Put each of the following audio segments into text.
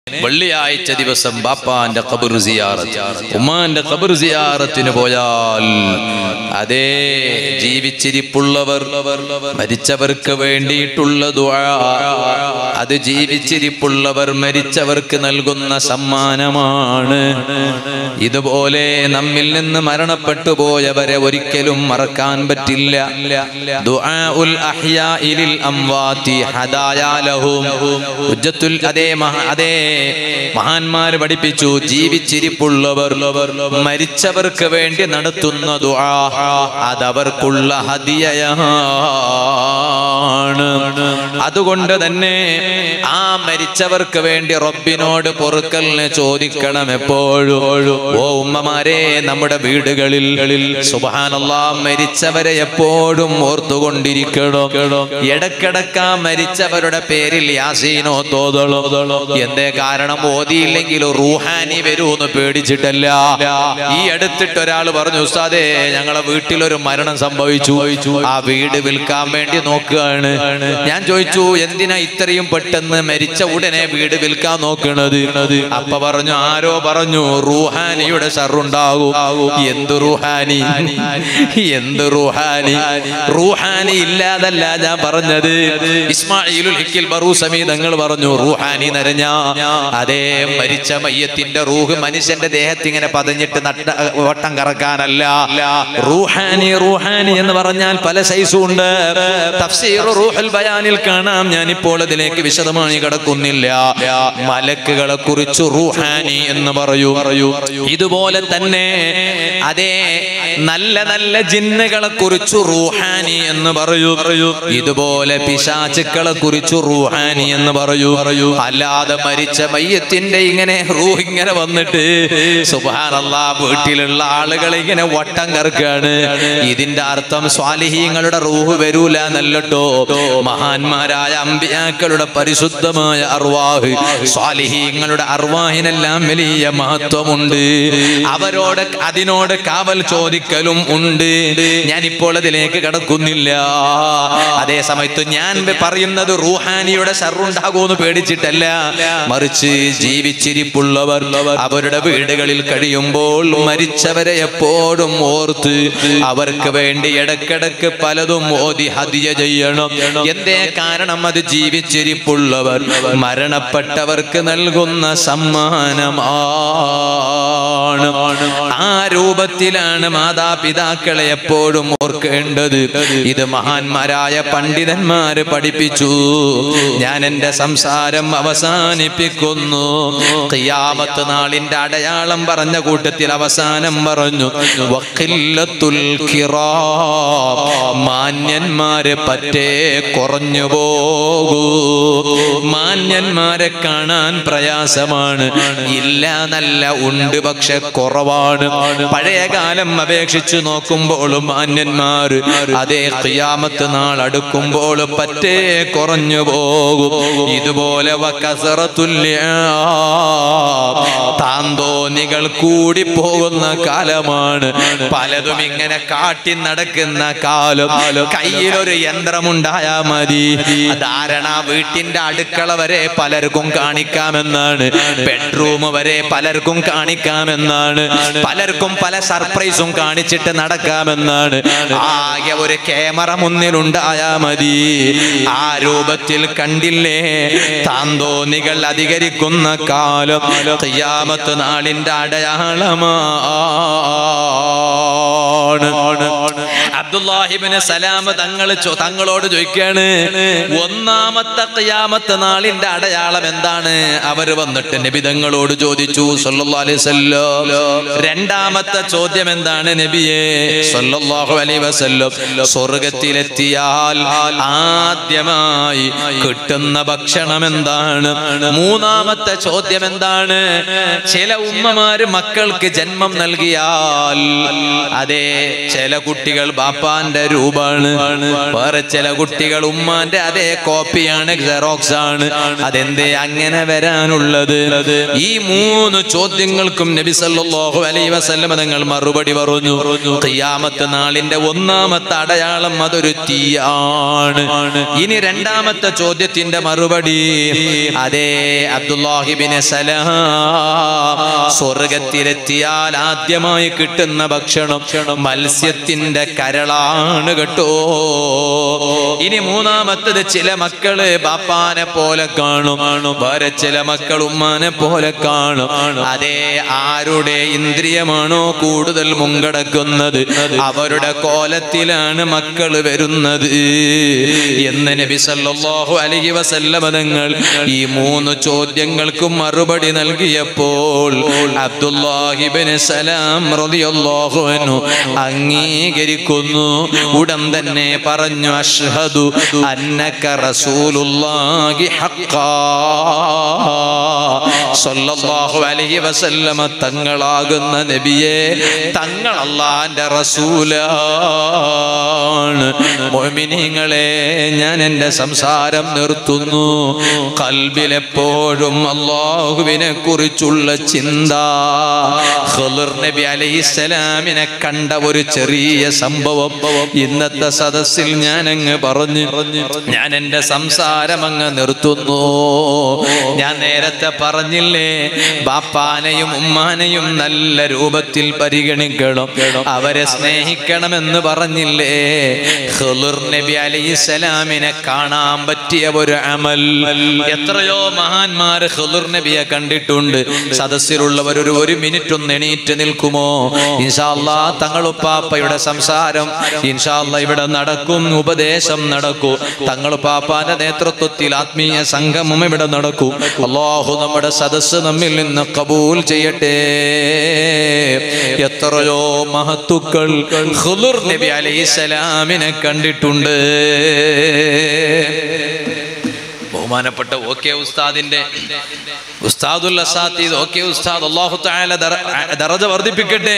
വെള്ളിയാഴ്ച ദിവസം ബാപ്പാന്റെ ഖബർ സിയാറത്ത് ഉമ്മാന്റെ ഖബർ സിയാറത്തിന് പോയാൽ അതേ ജീവിച്ചിരിപ്പുള്ളവർ മരിച്ചവർക്ക് വേണ്ടിയിട്ടുള്ള ദുആ അത് ജീവിച്ചിരിപ്പുള്ളവർ മരിച്ചവർക്ക് നൽകുന്ന സമ്മാനമാണ് ഇതുപോലെ നമ്മിൽ നിന്ന് മരണപ്പെട്ടു പോയവരെ ഒരിക്കലും മറക്കാൻ പറ്റില്ല ദുആഉൽ അഹ്യാഇ ലിൽ അംവാതി ഹദായാ ലഹും ഹുജ്ജത്തുൽ അതേ മഹാ അതേ മഹാന്മാർ പഠിപ്പിച്ചു ജീവിച്ചിരിപ്പുള്ളവർ മരിച്ചവർക്ക് വേണ്ടി നടത്തുന്ന ദുആ അതവർക്കുള്ള ഹദിയയാണ് അതുകൊണ്ട് തന്നെ ആ മരിച്ചവർക്ക് വേണ്ടി റബ്ബിനോട് പൊറുക്കലിന് ചോദിക്കണം എപ്പോഴും ഓ ഉമ്മമാരെ നമ്മുടെ വീടുകളിൽ സുബാനല്ലാ മരിച്ചവരെ എപ്പോഴും ഓർത്തുകൊണ്ടിരിക്കണം ഇടക്കിടക്ക മരിച്ചവരുടെ പേരിൽ യാസീനോ തോതളോ എന്തേ കാരണം ഓതിയില്ലെങ്കിൽ റൂഹാനി വരൂന്ന് പേടിച്ചിട്ടല്ല ഈ അടുത്തിട്ട് ഒരാൾ പറഞ്ഞു ഉസ്താദേ ഞങ്ങളെ വീട്ടിലൊരു മരണം സംഭവിച്ചു ആ വീട് വിൽക്കാൻ വേണ്ടി നോക്കുകയാണ് ഞാൻ ചോദിച്ചു എന്തിനാ ഇത്രയും പെട്ടെന്ന് മരിച്ച ഉടനെ വീട് വിൽക്കാൻ നോക്കണത് അപ്പ പറഞ്ഞു ആരോ പറഞ്ഞു റൂഹാനിയുടെ ഷറുണ്ടാകും എന്ത് റൂഹാനി എന്ത് റൂഹാനി റൂഹാനി ഇല്ലാതല്ല ഞാൻ പറഞ്ഞത് ഇസ്മായിലുൽ ഹിക്കിൽ ബറൂസമി തങ്ങൾ പറഞ്ഞു റൂഹാനി നരഞ്ഞ അതേ മരിച്ച മയ്യത്തിന്റെ റൂഹ് മനുഷ്യന്റെ ദേഹത്ത് ഇങ്ങനെ പതഞ്ഞിട്ട് നട്ട വട്ടം കറക്കാനല്ല റൂഹാനി റൂഹാനി എന്ന് പറഞ്ഞാൽ പല സൈസും ഉണ്ട് തഫ്സീർ റൂഹുൽ ബയാനിൽ കാണാം ഞാനിപ്പോൾ അതിലേക്ക് വിശദമായി കിടക്കുന്നില്ല മലക്കുകളെ കുറിച്ച് റൂഹാനി എന്ന് പറയൂ പറയൂ ഇതുപോലെ തന്നെ അതേ നല്ല നല്ല ജിന്നുകളെ കുറിച്ച് റൂഹാനി എന്ന് പറയൂ പറയൂ ഇതുപോലെ പിശാചുക്കളെ കുറിച്ച് റൂഹാനി എന്ന് പറയൂ പറയൂ അല്ലാതെ മരിച്ച മയ്യത്തിന്റെ ഇങ്ങനെ റൂഹ് ഇങ്ങനെ വന്നിട്ട് സുബാനല്ലാ വീട്ടിലുള്ള ആളുകൾ ഇങ്ങനെ വട്ടം കറക്കാണ് ഇതിന്റെ അർത്ഥം സ്വാലിഹീങ്ങളുടെ റൂഹ് വരൂല എന്നല്ലട്ടോ മഹാന്മാരായ അമ്പിയാക്കളുടെ പരിശുദ്ധമായ അർവാഹ് സ്വാലിഹീങ്ങളുടെ അർവാഹിനെല്ലാം വലിയ മഹത്വമുണ്ട് അവരോട് അതിനോട് കാവൽ ചോദിക്കലും ഉണ്ട് ഞാനിപ്പോൾ അതിലേക്ക് കടക്കുന്നില്ല അതേ സമയത്ത് ഞാൻ പറയുന്നത് റൂഹാനിയുടെ ഷറുണ്ടാകുമെന്ന് പേടിച്ചിട്ടല്ല മറിച്ച് ജീവിച്ചിരിപ്പുള്ളവർ അവരുടെ വീടുകളിൽ കഴിയുമ്പോൾ മരിച്ചവരെ എപ്പോഴും ഓർത്ത് അവർക്ക് വേണ്ടി ഇടക്കിടക്ക് പലതും ഓതി ഹദിയ ചെയ്യണം എന്തേ കാരണം അത് ജീവിച്ചിരിപ്പുള്ളവർ മരണപ്പെട്ടവർക്ക് നൽകുന്ന സമ്മാനമാണ് ആ രൂപത്തിലാണ് മാതാപിതാക്കളെ എപ്പോഴും ഓർക്കേണ്ടത് ഇത് മഹാന്മാരായ പണ്ഡിതന്മാര് പഠിപ്പിച്ചു ഞാൻ എന്റെ സംസാരം അവസാനിപ്പിക്കുന്നു ഖിയാമത്ത് നാളിന്റെ അടയാളം പറഞ്ഞ കൂട്ടത്തിൽ അവസാനം പറഞ്ഞു വഖില്ലത്തുൽ കിറാം മാന്യന്മാരെ പറ്റേ കുറഞ്ഞു പോകൂ മാന്യന്മാരെ കാണാൻ പ്രയാസമാണ് ഇല്ല നല്ല ഉണ്ട് പക്ഷെ കുറവാണ് പഴയ കാലം അപേക്ഷിച്ച് നോക്കുമ്പോൾ മാന്യന്മാർ അതേ ഖിയാമത്ത് നാൾ അടുക്കുമ്പോൾ പറ്റേ കുറഞ്ഞു പോകും ഇതുപോലെ വക്കസറത്തുല്യ താന്തോന്നികൾ കൂടി പോകുന്ന കാലമാണ് പലതും ഇങ്ങനെ കാട്ടി നടക്കുന്ന കാലം കയ്യിലൊരു യന്ത്രമുണ്ടായാ മതി ധാരണ വീട്ടിന്റെ അടുക്കള വരെ പലർക്കും കാണിക്കാമെന്നാണ് ബെഡ്റൂം വരെ പലർക്കും കാണിക്കാമെന്നാണ് പലർക്കും പല സർപ്രൈസും കാണിച്ചിട്ട് നടക്കാമെന്നാണ് ആകെ ഒരു ക്യാമറ മുന്നിലുണ്ടായാ മതി ആ രൂപത്തിൽ കണ്ടില്ലേ താന്തോന്നികൾ അധികരിക്കുന്ന കാലം ഖിയാമത്ത് നാളിന്റെ അടയാളമാണ് അബ്ദുല്ലാഹിബിന് സലാം തങ്ങൾ ചോ- തങ്ങളോട് ചോദിക്കാണ് ഒന്നാമത്തെ ഖിയാമത്ത് നാളിന്റെ അടയാളം എന്താണ് അവര് വന്നിട്ട് നബി തങ്ങളോട് ചോദിച്ചു സല്ലല്ലാഹു അലൈഹി വസല്ലം രണ്ടാമത്തെ ചോദ്യം എന്താണ് നബിയെ സല്ലല്ലാഹു അലൈഹി വസല്ലം സ്വർഗത്തിലെത്തിയാൽ ആദ്യമായി കിട്ടുന്ന ഭക്ഷണം എന്താണ് മൂന്നാമത്തെ ചോദ്യം എന്താണ് ചില ഉമ്മമാര് മക്കൾക്ക് ജന്മം നൽകിയാൽ അതെ ചില കുട്ടികൾ ബാപ്പ ബാപ്പാന്റെ രൂപാണ് വേറെ ചില കുട്ടികൾ ഉമ്മാന്റെ അതേ കോപ്പിയാണ് ജെറോക്സ് ആണ് അതെന്തേ അങ്ങനെ വരാനുള്ളത് ഈ മൂന്ന് ചോദ്യങ്ങൾക്കും നബി സല്ലല്ലാഹു അലൈഹി വസല്ലം തങ്ങൾ മറുപടി പറഞ്ഞു ഖിയാമത്ത് നാളിന്റെ ഒന്നാമത്തെ അടയാളം അതൊരു തീയാണ് ഇനി രണ്ടാമത്തെ ചോദ്യത്തിന്റെ മറുപടി അതേ അബ്ദുല്ലാഹിബിന് സലാം സ്വർഗത്തിലെത്തിയാൽ ആദ്യമായി കിട്ടുന്ന ഭക്ഷണം മത്സ്യത്തിന്റെ കരളാണ് കേട്ടോ ഇനി മൂന്നാമത്തത് ചില മക്കള് ബാപ്പാനെ പോലെ കാണും വേറെ ചില മക്കൾ ഉമ്മാനെ പോലെ കാണും അതേ ആരുടെ ഇന്ദ്രിയമാണോ കൂടുതൽ മുങ്കടക്കുന്നത് അവരുടെ കോലത്തിലാണ് മക്കൾ വരുന്നത് എന്ന് നബി സല്ലല്ലാഹു അലൈഹി വസല്ലമ തങ്ങൾ ഈ മൂന്ന് ചോദ്യങ്ങൾക്കും മറുപടി നൽകിയപ്പോൾ അബ്ദുല്ലാഹിബിന് സലാം റളിയല്ലാഹു അൻഹു അംഗീകരിക്കുന്നു ഉടൻ തന്നെ പറഞ്ഞു അഷ്ഹദു അന്നക റസൂലുള്ളാഹി ഹഖ്ഖാ സല്ലല്ലാഹു അലൈഹി വസല്ലമ തങ്ങളാകുന്ന നബിയെ തങ്ങൾ അള്ളാന്റെ റസൂലാണ് മുഅ്മിനീങ്ങളെ ഞാൻ എൻ്റെ സംസാരം നിർത്തുന്നു കൽബിലെപ്പോഴും അള്ളാഹുവിനെ കുറിച്ചുള്ള ചിന്ത ഖിളിർ നബി അലൈഹിസ്സലാമിനെ കണ്ട ഒരു ചെറിയ സംഭവം ഇന്നത്തെ സദസ്സിൽ ഞാൻ അങ്ങ് പറഞ്ഞു ഞാൻ എൻ്റെ സംസാരം അങ്ങ് നിർത്തുന്നു ഞാൻ നേരത്തെ പറഞ്ഞില്ലേ ബാപ്പാനെയും ഉമ്മാനെയും നല്ല രൂപത്തിൽ പരിഗണിക്കണം അവരെ സ്നേഹിക്കണമെന്ന് പറഞ്ഞില്ലേ ഖിളിർ നബി അലൈഹിസ്സലാമിനെ കാണാൻ പറ്റിയ ഒരു അമൽ എത്രയോ മഹാന്മാർ ഖിളിർ നബിയെ കണ്ടിട്ടുണ്ട് സദസ്സിലുള്ളവർ ഒരു ഒരു മിനിറ്റ് ഒന്ന് എണീറ്റ് നിൽക്കുമോ ഇൻഷാല്ലാ തങ്ങളുപ്പാപ്പയുടെ സംസാരം ഇൻഷാല്ല ഇവിടെ നടക്കും ഉപദേശം നടക്കൂ തങ്ങളുപ്പാപ്പാന്റെ നേതൃത്വത്തിൽ ആത്മീയ സംഗമം ഇവിടെ നടക്കും അള്ളാഹു നമ്മുടെ സദസ്സ് നമ്മിൽ നിന്ന് കബൂൽ ചെയ്യട്ടെ എത്രയോ മഹത്തുക്കൾ ഖുദുർ നബി അലൈഹിസ്സലാമിനെ കണ്ടിട്ടുണ്ട് ബഹുമാനപ്പെട്ട ഓക്കെ ഉസ്താദിന്റെ ഉസ്താദുൽ അസാത്തീദ് ഓക്കെ ഉസ്താദ് അല്ലാഹു തആല ദറ- ദറജ വർദ്ധിപ്പിക്കട്ടെ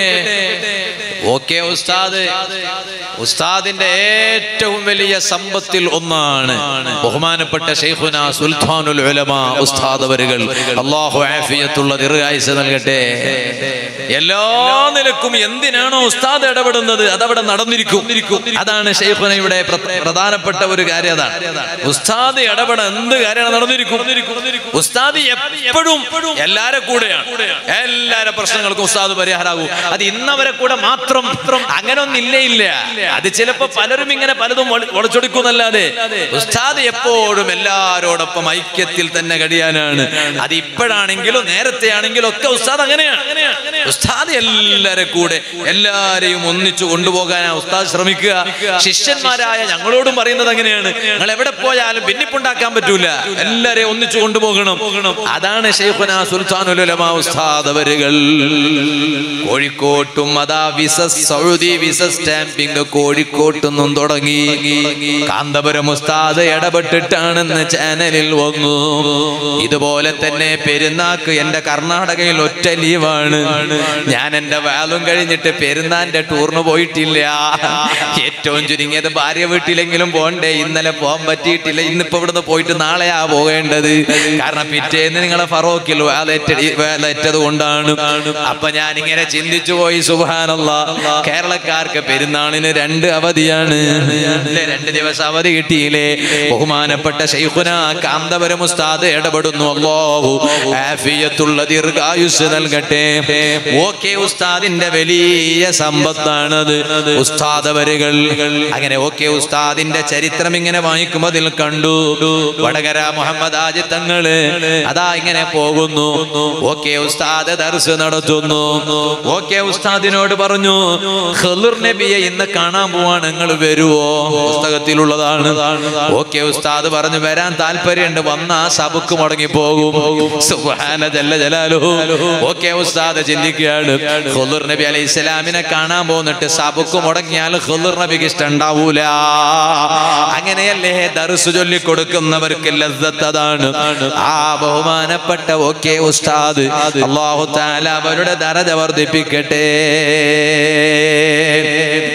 ഓക്കെ ഉസ്താദ് ഉസ്താദിന്റെ ഏറ്റവും വലിയ സമ്പത്തിൽ ഒന്നാണ് ബഹുമാനപ്പെട്ട ഷെയ്ഖുന സുൽത്താനുൽ ഉലമ ഉസ്താദ് അവരുകൾ അല്ലാഹു ആഫിയത്തുള്ള ദീർഘായുസ് നൽകട്ടെ എല്ലാ നിലക്കും എന്തിനാണോ ഉസ്താദ് ഇടപെടുന്നത് അതവിടെ നടന്നിരിക്കും അതാണ് ഷെയ്ഖുനയുടെ പ്ര- പ്രധാനപ്പെട്ട ഒരു കാര്യം അതാണ് ഉസ്താദ് ഇടപെട എന്ത് കാര്യമാണ് നടന്നിരിക്കും ഉസ്താദ് എപ്പോഴും എല്ലാരെ കൂടെയാണ് എല്ലാരെ പ്രശ്നങ്ങൾക്കും ഉസ്താദ് പരിഹാരാകും അത് ഇന്നവരെ കൂടെ മാത്രം അങ്ങനെ ഒന്നും ഇല്ലേ ഇല്ല അത് ചിലപ്പോ പലരും ഇങ്ങനെ പലതും ഒളി- ഒളിച്ചൊടുക്കുന്നല്ലാതെ ഉസ്താദ് എപ്പോഴും എല്ലാരോടൊപ്പം ഐക്യത്തിൽ തന്നെ കഴിയാനാണ് അത് ഇപ്പോഴാണെങ്കിലും നേരത്തെ ആണെങ്കിലും ഒക്കെ ഉസ്താദ് അങ്ങനെയാണ് ഉസ്താദ് എല്ലാരെ കൂടെ എല്ലാരെയും ഒന്നിച്ചു കൊണ്ടുപോകാനാ ഉസ്താദ് ശ്രമിക്കുക ശിഷ്യന്മാരായ ഞങ്ങളോടും പറയുന്നത് അങ്ങനെയാണ് നിങ്ങൾ എവിടെ പോയാലും ഭിന്നിപ്പുണ്ടാക്കാൻ പറ്റൂല എല്ലാരെയും ഒന്നിച്ചു കൊണ്ടുപോകണം അതാണ് ഷെയ്ഖുന സുൽത്താനുൽ ഉലമാ ഉസ്താദ് അവരുകൾ കോഴിക്കോട്ടും അതാ വിസ സൗദി വിസ സ്റ്റാമ്പിംഗ് കോഴിക്കോട്ടുനിന്നും തുടങ്ങി കാന്തപുരം ഉസ്താദ് ഇടപെട്ടിട്ടാണെന്ന് ചാനലിൽ വന്നു ഇതുപോലെ തന്നെ പെരുന്നാക്ക് എന്റെ കർണാടകയിൽ ഒറ്റ ലീവാണ് ഞാൻ എന്റെ വാലും കഴിഞ്ഞിട്ട് പെരുന്നാന്റെ ടൂറിന് പോയിട്ടില്ല ഏറ്റവും ചുരുങ്ങിയത് ഭാര്യ വീട്ടിലെങ്കിലും പോണ്ടേ ഇന്നലെ പോകാൻ പറ്റിയിട്ടില്ല ഇന്നിപ്പോ ഇവിടുന്ന് പോയിട്ട് നാളെയാ പോകേണ്ടത് കാരണം പിറ്റേന്ന് നിങ്ങളെ ഫറോക്കിൽ വേലേറ്റ വേലേറ്റത് കൊണ്ടാണ് അപ്പൊ ഞാൻ ഇങ്ങനെ ചിന്തിച്ചു പോയി സുബാനല്ല കേരളക്കാർക്ക് പെരുന്നാളിന് രണ്ട് അവധിയാണ് ഇല്ലേ, രണ്ട് ദിവസം അവധി കിട്ടിയില്ലേ ബഹുമാനപ്പെട്ട ഷെയ്ഖുന കാന്തപുരം ഉസ്താദ് ഇടപെടുന്നു അല്ലാഹു ആഫിയത്തുള്ള ദീർഘായുസ് നൽകട്ടെ ഓക്കെ ഉസ്താദിന്റെ വലിയ സമ്പത്താണത് ഉസ്താദ് അവരുകൾ അങ്ങനെ ഓക്കെ ഉസ്താദിന്റെ ചരിത്രം ഇങ്ങനെ വായിക്കുമ്പോൾ അതിൽ കണ്ടു വടകര മുഹമ്മദ് ആജി തങ്ങള് അതാ ഇങ്ങനെ പോകുന്നു ഓക്കെ ഉസ്താദ് ദർസ് നടത്തുന്നു ഓക്കെ ഉസ്താദിനോട് പറഞ്ഞു ഖിളിർ നബിയെ ഇന്ന് കാണാൻ പോവാണ് നിങ്ങൾ വരുവോ പുസ്തകത്തിലുള്ളതാണ് ഓക്കെ ഉസ്താദ് പറഞ്ഞു വരാൻ താല്പര്യമുണ്ട് വന്ന ആ സബുക്ക് മുടങ്ങി പോകും സുബ്ഹാന ജല്ല ജലാലുഹു ഓക്കെ ഉസ്താദ് ചിന്തിക്കുകയാണ് ഖുദർ നബി അലൈഹി ഇസ്ലാമിനെ കാണാൻ പോന്നിട്ട് സബുക്ക് മുടങ്ങിയാൽ ഖുദർ നബിക്ക് ഇഷ്ടം ഉണ്ടാവൂല അങ്ങനെയല്ലേ ദർസ് ചൊല്ലി കൊടുക്കുന്നവർക്ക് ലസ്സത്ത് അതാണ് ആ ബഹുമാനപ്പെട്ട ഓക്കെ ഉസ്താദ് അള്ളാഹു താല അവരുടെ ദരജ വർദ്ധിപ്പിക്കട്ടെ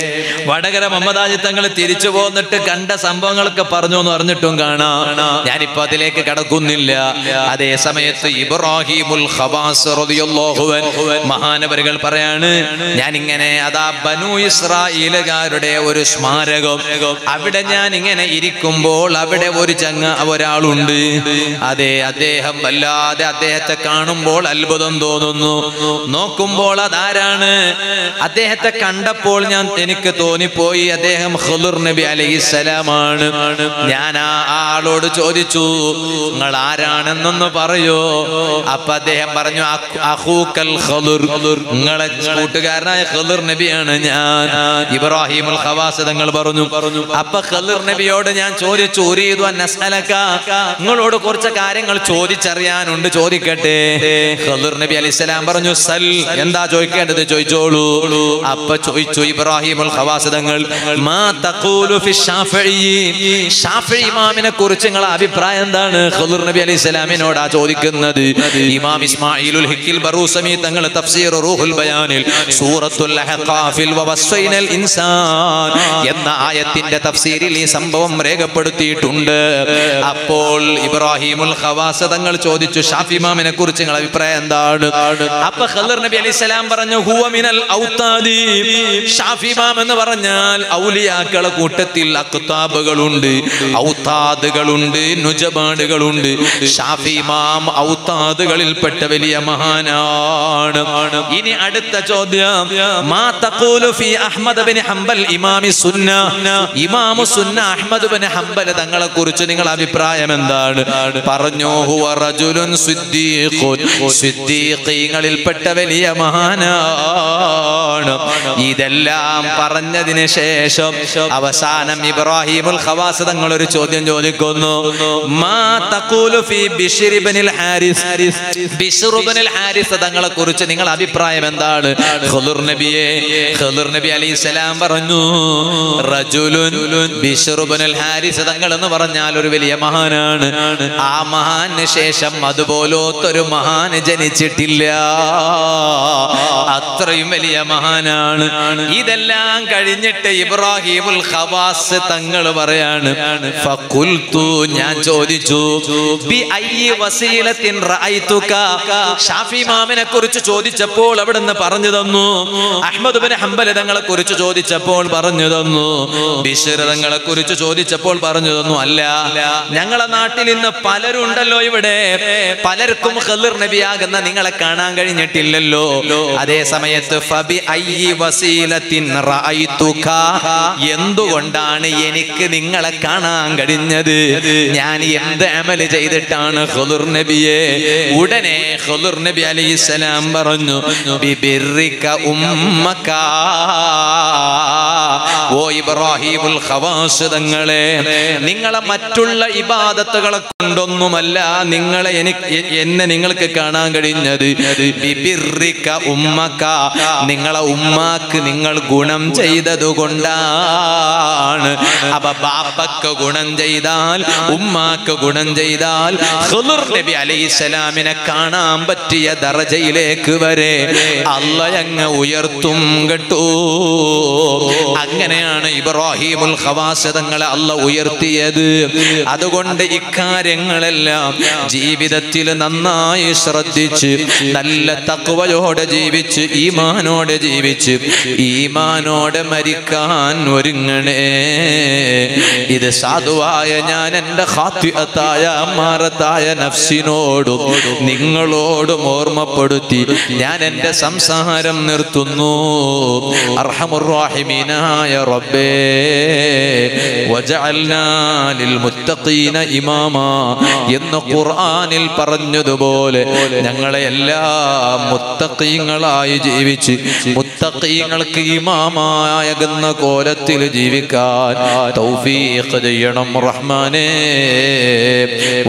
വടകര മമ്മദാജി തങ്ങൾ തിരിച്ചു പോന്നിട്ട് കണ്ട സംഭവങ്ങളൊക്കെ പറഞ്ഞു എന്ന് പറഞ്ഞിട്ടും കാണാം ഞാനിപ്പോ അതിലേക്ക് കടക്കുന്നില്ല അതേ സമയത്ത് ഇബ്രാഹിമുൽ ഖവാസ് റളിയല്ലാഹു അൻഹു മഹാനവരുകൾ പറയാണ് ഞാൻ ഇങ്ങനെ അതാ ബനു ഇസ്രായേലുകാരുടെ ഒരു സ്മാരകം അവിടെ ഞാൻ ഇങ്ങനെ ഇരിക്കുമ്പോൾ അവിടെ ഒരു ചങ്ങ ഒരാളുണ്ട് അതെ അദ്ദേഹം വല്ലാതെ അദ്ദേഹത്തെ കാണുമ്പോൾ അത്ഭുതം തോന്നുന്നു നോക്കുമ്പോൾ അതാരാണ് അദ്ദേഹത്തെ കണ്ടപ്പോൾ ഞാൻ എനിക്ക് തോന്നിപ്പോയി അദ്ദേഹം ഖുദർ നബി അലൈഹിസ്സലാമാണ് ഞാൻ ആ ആളോട് ചോദിച്ചു നിങ്ങൾ ആരാണെന്നൊന്ന് പറയോ അപ്പൊ അദ്ദേഹം പറഞ്ഞു "അഖ്- അഖൂക്കൽ ഖദർ നിങ്ങളെ കൂട്ടുകാരനായ ഖദർ നബിയാണ് ഞാൻ ഇബ്രാഹിമുൽ ഖവാസ് തങ്ങൾ പറഞ്ഞു അപ്പൊ ഖദർ നബിയോട് ഞാൻ ചോദിച്ചു ഉരീദു അൻ അസ്അലക നിങ്ങളോട് കുറച്ച് കാര്യങ്ങൾ ചോദിച്ചറിയാനുണ്ട് ചോദിക്കട്ടെ ഖദർ നബി അലൈഹിസ്സലാം പറഞ്ഞു സൽ എന്താ ചോദിക്കേണ്ടത് ചോദിച്ചോളൂ അപ്പൊ ചോദിച്ചു ഇബ്രാഹിമുൽ ഖവാസ് തങ്ങൾ മാ തഖൂലു ഫി ഷാഫിഈ ഷാഫിഈ ഇമാമിനെ കുറിച്ച് നിങ്ങളെ അഭിപ്രായം എന്താണ് ഖദർ നബി അലൈഹിസ്സലാമിനോടാ ചോദിക്കുന്നത് ഇമാം ഇസ്മായിലുൽ ഹിക്കിൽ ബറൂസമി തങ്ങൾ തഫ്സീർ റൂഹുൽ ബയാനിൽ സൂറത്തുൽ അഹ്ഖാഫിൽ വവസ്സൈനൽ ഇൻസാൻ എന്ന ആയത്തിന്റെ തഫ്സീരിൽ ഈ സംഭവം രേഖപ്പെടുത്തിയിട്ടുണ്ട് അപ്പോൾ ഇബ്രാഹിമുൽ ഖവാസ തങ്ങൾ ചോദിച്ചു ഷാഫി ഇമാമിനെ കുറിച്ച് നിങ്ങളുടെ അഭിപ്രായം എന്താണ് അപ്പൊ ഖദർ നബി അലൈഹി സ്വലാം പറഞ്ഞു ഹുവ മിനൽ ഔത്താദി ഷാഫി ഇമാം എന്ന് പറഞ്ഞാൽ ഔലിയാക്കളെ കൂട്ടത്തിൽ അക്താബുകളുണ്ട് ഔത്താദുകളുണ്ട് നുജബാടുകളുണ്ട് ഷാഫി ഇമാം ഔത്താദുകളിൽപ്പെട്ട വലിയ മഹാനാണ് ഇനി അടുത്ത ചോദ്യം മാ തഖൂലു ഫി അഹ്മദ് ബിൻ ഹംബൽ ഇമാമി സുന്ന ഇമാമു സുന്ന അഹ്മദ് ബിൻ ഹംബൽ തങ്ങളെ കുറിച്ച് നിങ്ങളുടെ അഭിപ്രായം എന്താണ് പറഞ്ഞു ഹുവ റജുലുൻ സിദ്ദീഖുൻ സിദ്ദീഖീങ്ങളിൽപ്പെട്ട വലിയ മഹാനാണ് ഇതെല്ലാം പറഞ്ഞതിന് ശേഷം അവസാനം ഇബ്രാഹിമുൽ ഖവാസ് തങ്ങൾ ഒരു ചോദ്യം ചോദിക്കുന്നു മാ തഖൂലു ഫി ബിശ്ർ ഇബ്നുൽ ഹാരിസ് ബിശ്ർ ഇബ്നുൽ ഹാരിസ് തങ്ങളെ കുറിച്ച് നിങ്ങളുടെ അഭിപ്രായം എന്താണ് ഖുദർ നബിയെ ഖുദർ നബി അലൈഹിസ്സലാം പറഞ്ഞു റജുലുൻ ബിശ്ർ ഇബ്നുൽ ഹാരിസ് തങ്ങൾ എന്ന് പറഞ്ഞാൽ ഒരു വലിയ മഹാനാണ് ആ മഹാന് ശേഷം അതുപോലത്തൊരു മഹാന് ജനിച്ചിട്ടില്ല അത്രയും വലിയ മഹാനാണ് ഇതെല്ലാം കഴിഞ്ഞിട്ട് ഇബ്രാഹിമുൽ ഖവാസ് തങ്ങൾ പറയാണ് ഫഖുൽതു ഞാൻ ചോദിച്ചു ബി അയ്യി വസീലത്തിൻ റഅയ്തുക ഷാഫി ഇമാമിനെ കുറിച്ച് ചോദിച്ചപ്പോൾ അവിടുന്ന് പറഞ്ഞു തന്നു അഹ്മദ് ബിൻ ഹംബൽ തങ്ങളെ കുറിച്ച് ചോദിച്ചപ്പോൾ പറഞ്ഞു തന്നു ബിഷർ തങ്ങളെ കുറിച്ച് ചോദിച്ചപ്പോൾ പറഞ്ഞു തന്നു അല്ല ഞങ്ങളെ നാട്ടിൽ ഇന്ന് പലരുണ്ടല്ലോ ഇവിടെ പലർക്കും ഖദർ നബിയാകുന്ന നിങ്ങളെ കാണാൻ കഴിഞ്ഞിട്ടില്ലല്ലോ അതേ സമയത്ത് ഫബി അയ്യി വസീലത്തിൻ റഅയ്തുക എന്തുകൊണ്ടാണ് എനിക്ക് നിങ്ങളെ കാണാൻ കഴിഞ്ഞത് ഞാൻ എന്ത് അമല് ചെയ്തിട്ടാണ് ഖദർ നബിയെ ഉടനെ ഖദർ നബി അലൈഹിസ്സലാം പറഞ്ഞു ബിബിർരിക ഉമ്മക ഓ ഇബ്രാഹിമുൽ ഖവാസ് തങ്ങളെ നിങ്ങളെ മറ്റുള്ള ഇബാദത്തുകളെ കൊണ്ടൊന്നുമല്ല നിങ്ങളെ എനിക്ക് എന്നെ നിങ്ങൾക്ക് കാണാൻ കഴിഞ്ഞത് ബിബിർരിക ഉമ്മക നിങ്ങളെ ഉമ്മാക്ക് നിങ്ങൾ ഗുണം ചെയ്തത് കൊണ്ടാണ് അപ്പൊ ബാപ്പക്ക് ഗുണം ചെയ്താൽ ഉമ്മാക്ക് ഗുണം ചെയ്താൽ ഖുദർ നബി അലൈഹിസ്സലാമിനെ കാണാൻ പറ്റിയ ദറജയിലേക്ക് വരെ അല്ല അങ്ങ് ഉയർത്തും കേട്ടോ അങ്ങനെയാണ് ഇബ്രാഹിമുൽ ഖവാസതങ്ങളെ അല്ല ഉയർത്തിയത് അതുകൊണ്ട് ഇക്കാര്യങ്ങളെല്ലാം ജീവിതത്തിൽ നന്നായി ശ്രദ്ധിച്ച് നല്ല തക്വയോടെ ജീവിച്ച് ഈമാനോടെ ജീവിച്ച് ഈമാനോടെ മരിക്കാൻ ഒരുങ്ങണേ ഇത് സാധുവായ ഞാൻ എൻ്റെ ഹാത്യത്തായ മാറത്തായ നഫ്സിനോടും നിങ്ങളോടും ഓർമ്മപ്പെടുത്തി ഞാൻ എൻ്റെ സംസാരം നിർത്തുന്നു അർഹമുറാഹിമീനായ റബ്ബേ വജഅൽനാ ലിൽമുത്തഖീന ഇമാമാ എന്ന് ഖുർആനിൽ പറഞ്ഞതുപോലെ ഞങ്ങളെ എല്ലാ മുത്തഖീങ്ങളായി ജീവിച്ച് മുത്തഖീങ്ങൾക്ക് ഇമാമായകുന്ന കോലത്തിൽ ജീവിക്കാൻ തൗഫീഖ് ചെയ്യണം റഹ്മാനേ